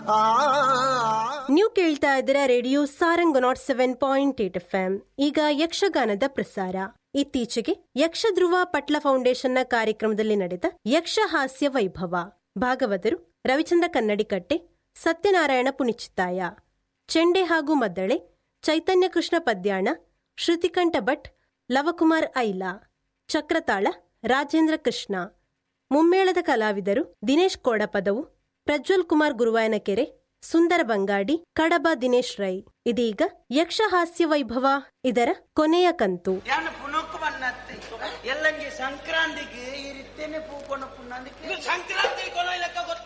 ಆ ನೀವು ಕೇಳ್ತಾ ಇದ್ದೀರಾ radio Sarang naught seven point eight F M ಈಗ ಯಕ್ಷಗಾನದ ಪ್ರಸಾರ ಇತ್ತೀಚೆಗೆ ಯಕ್ಷಧ್ರುವ ಪಟ್ಲ ಫೌಂಡೇಶನ್ನ ಕಾರ್ಯಕ್ರಮದಲ್ಲಿ ನಡೆದ ಯಕ್ಷಹಾಸ್ಯ ವೈಭವ ಭಾಗವತರು ರವಿಚಂದ್ರ ಕನ್ನಡಿಕಟ್ಟೆ ಸತ್ಯನಾರಾಯಣ ಪುಣಿಚಿತ್ತಾಯ ಚೆಂಡೆ ಹಾಗೂ ಮದ್ದಳೆ ಚೈತನ್ಯ ಕೃಷ್ಣ ಪದ್ಯಾಣ ಶ್ರುತಿಕಂಠ ಭಟ್ ಲವಕುಮಾರ್ ಐಲಾ ಚಕ್ರತಾಳ ರಾಜೇಂದ್ರ ಕೃಷ್ಣ ಮುಮ್ಮೇಳದ ಕಲಾವಿದರು ದಿನೇಶ್ ಕೋಡಪದವು ಪ್ರಜ್ವಲ್ ಕುಮಾರ್ ಗುರುವಾಯನಕೆರೆ ಸುಂದರ ಬಂಗಾಡಿ ಕಡಬ ದಿನೇಶ್ ರೈ ಇದೀಗ ಯಕ್ಷಹಾಸ್ಯ ವೈಭವ ಇದರ ಕೊನೆಯ ಕಂತು ಯಾನ ಪುನೊಕ್ಕ ಬನ್ನತ್ತೆ ಎಲ್ಲಂಗೆ ಸಂಕ್ರಾಂತಿಗೆ ಈ ರೀತಿಯೇ ಪೂ ಕೊನ ಪುಣ್ಣ ಸಂಕ್ರಾಂತಿ ಕೊನೆ ಲೆಕ್ಕ ಗೊತ್ತ